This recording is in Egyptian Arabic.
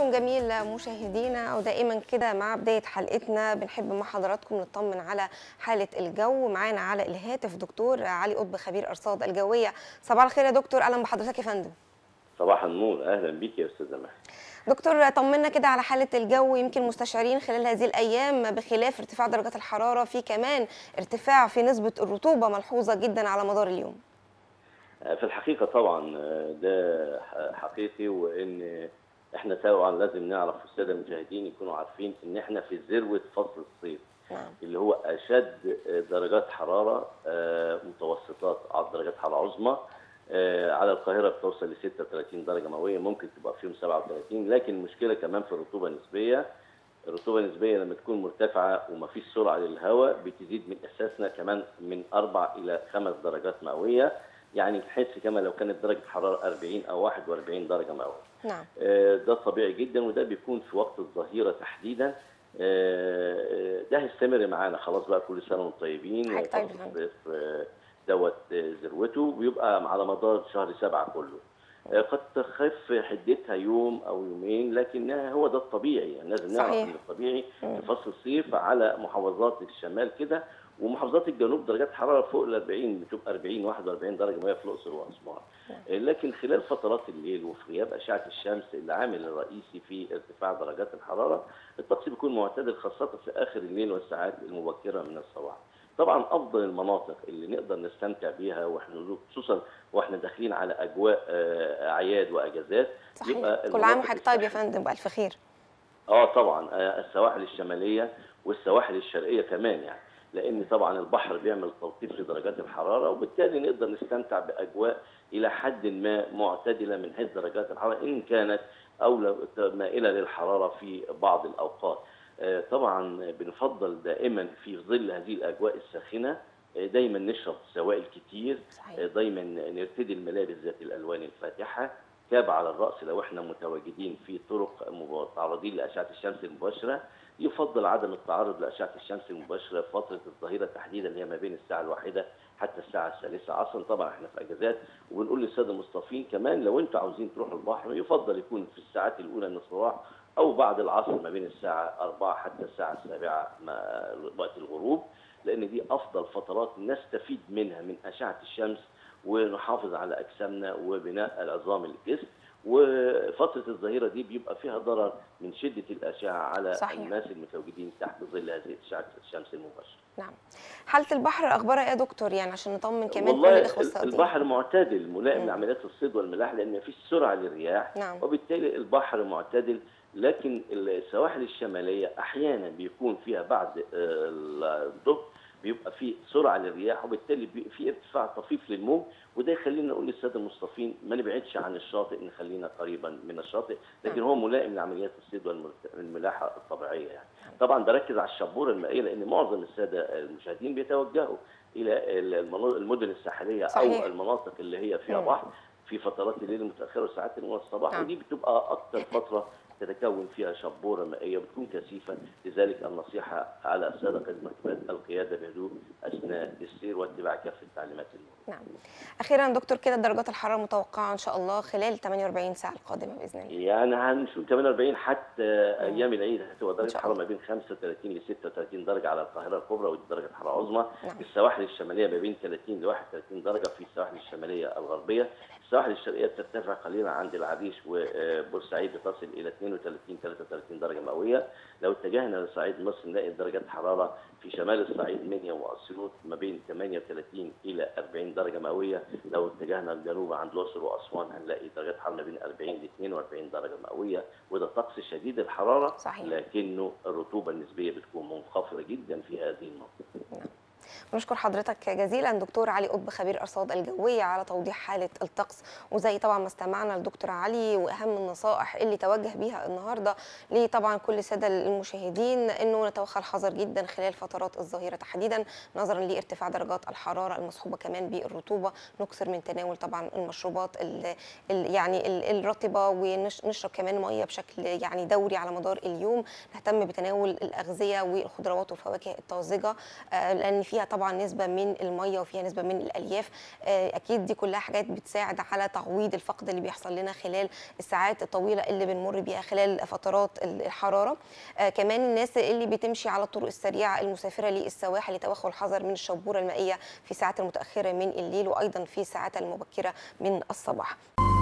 صباحكم جميل مشاهدينا ودائما كده مع بدايه حلقتنا بنحب مع حضراتكم نطمن على حاله الجو معانا على الهاتف دكتور علي قطب خبير ارصاد الجويه صباح الخير يا دكتور اهلا بحضرتك يا فندم صباح النور اهلا بيك يا استاذه مها دكتور طمنا كده على حاله الجو يمكن مستشعرين خلال هذه الايام بخلاف ارتفاع درجات الحراره في كمان ارتفاع في نسبه الرطوبه ملحوظه جدا على مدار اليوم في الحقيقه طبعا ده حقيقي وان احنا طبعا لازم نعرف الساده المشاهدين يكونوا عارفين ان احنا في ذروه فصل الصيف نعم. اللي هو اشد درجات حراره متوسطات درجات حراره عظمى على القاهره بتوصل ل 36 درجه مئويه ممكن تبقى فيهم 37 لكن المشكله كمان في الرطوبه النسبيه الرطوبه النسبيه لما تكون مرتفعه وما فيش سرعه للهواء بتزيد من احساسنا كمان من 4 الى 5 درجات مئويه يعني تحس كما لو كانت درجه حراره 40 او 41 درجه مئويه. نعم. ده طبيعي جدا وده بيكون في وقت الظهيره تحديدا ده هيستمر معانا خلاص بقى كل سنه وانتم طيبين طيب دوت ذروته ويبقى على مدار شهر سبعه كله. قد تخف حدتها يوم او يومين لكنها هو ده الطبيعي يعني لازم نعرف ان الطبيعي في فصل الصيف على محافظات الشمال كده ومحافظات الجنوب درجات حراره فوق ال 40 بتبقى 40 41 درجه مئويه في الاقصر واسوان. لكن خلال فترات الليل وفي غياب اشعه الشمس العامل الرئيسي في ارتفاع درجات الحراره الطقس بيكون معتدل خاصه في اخر الليل والساعات المبكره من الصباح. طبعا افضل المناطق اللي نقدر نستمتع بيها واحنا خصوصا واحنا داخلين على اجواء اعياد واجازات صحيح كل عام وحضرتك طيب يا فندم بالف خير. اه طبعا السواحل الشماليه والسواحل الشرقيه كمان يعني. لان طبعا البحر بيعمل تلطيف لدرجات الحراره وبالتالي نقدر نستمتع باجواء الى حد ما معتدله من حيث درجات الحراره ان كانت او مائله للحراره في بعض الاوقات. طبعا بنفضل دائما في ظل هذه الاجواء الساخنه دايما نشرب سوائل كتير صحيح. دايما نرتدي الملابس ذات الالوان الفاتحه كاب على الراس لو احنا متواجدين في طرق متعرضين لاشعه الشمس المباشره يفضل عدم التعرض لاشعه الشمس المباشره في فتره الظهيره تحديدا اللي هي ما بين الساعه الواحده حتى الساعه الثالثه عصرا طبعا احنا في اجازات وبنقول للساده المصطفين كمان لو انتم عاوزين تروحوا البحر يفضل يكون في الساعات الاولى من الصباح او بعد العصر ما بين الساعه 4 حتى الساعه السابعه وقت الغروب لان دي افضل فترات نستفيد منها من اشعه الشمس ونحافظ على اجسامنا وبناء العظام الجسم وفتره الظهيره دي بيبقى فيها ضرر من شده الاشعه على صحيح. الناس المتواجدين تحت ظل هذه اشعه الشمس المباشره. نعم. حاله البحر اخبارها ايه يا دكتور يعني عشان نطمن كمان كل والله الاخوه الصيادين. البحر معتدل ملائم مم. لعمليات الصيد والملاح لان مفيش سرعه للرياح نعم. وبالتالي البحر معتدل لكن السواحل الشماليه احيانا بيكون فيها بعد آه، الظهر بيبقى في سرعه للرياح وبالتالي بي- في ارتفاع طفيف للموج وده يخلينا نقول للساده المصطفين ما نبعدش عن الشاطئ نخلينا قريبا من الشاطئ لكن هو ملائم لعمليات الصيد والملت- والملاحه الطبيعيه يعني طبعا بركز على الشبوره المائيه لان معظم الساده المشاهدين بيتوجهوا الى المنا- المدن الساحليه صحيح. او المناطق اللي هي فيها مم. بحر في فترات الليل المتاخره والساعات الاولى الصباح نعم. ودي بتبقى اكثر فتره تتكون فيها شبوره مائيه وبتكون كثيفه لذلك النصيحه على الساده قسم القياده بهدوء اثناء السير واتباع كافه تعليمات المرور. نعم. اخيرا دكتور كده درجات الحراره المتوقعه ان شاء الله خلال 48 ساعه القادمه باذن الله. يعني هنشوف 48 حتى ايام العيد هتبقى درجه شاء حراره الله. ما بين 35 ل 36 درجه على القاهره الكبرى ودي درجه حراره عظمى نعم. السواحل الشماليه ما بين 30 ل 31 درجه في السواحل الشماليه الغربيه السواحل الشرقيه بترتفع قليلا عند العريش وبورسعيد بتصل الى 32 33 درجه مئويه لو اتجهنا لصعيد مصر نلاقي درجات حراره في شمال الصعيد منيا واسيوط ما بين 38 الى 40 درجه مئويه لو اتجهنا للجنوب عند الاقصر واسوان هنلاقي درجات حراره ما بين 40 ل 42 درجه مئويه وده طقس شديد الحراره صحيح. لكنه الرطوبه النسبيه بتكون منخفضه جدا في هذه المنطقه بنشكر حضرتك جزيلا دكتور علي قطب خبير ارصاد الجويه على توضيح حاله الطقس وزي طبعا ما استمعنا لدكتور علي واهم النصائح اللي توجه بيها النهارده لطبعا كل الساده المشاهدين انه نتوخى الحذر جدا خلال فترات الظهيره تحديدا نظرا لارتفاع درجات الحراره المصحوبه كمان بالرطوبه نكثر من تناول طبعا المشروبات ال ال يعني ال- الرطبه ونشرب كمان ميه بشكل يعني دوري على مدار اليوم نهتم بتناول الاغذيه والخضروات والفواكه الطازجه آه، لان فيها فيها طبعا نسبه من الميه وفيها نسبه من الالياف آه، اكيد دي كلها حاجات بتساعد على تعويض الفقد اللي بيحصل لنا خلال الساعات الطويله اللي بنمر بيها خلال فترات الحراره آه، كمان الناس اللي بتمشي على الطرق السريعه المسافره للسواحل يتوخوا الحذر من الشبوره المائيه في الساعات المتاخره من الليل وايضا في الساعات المبكره من الصباح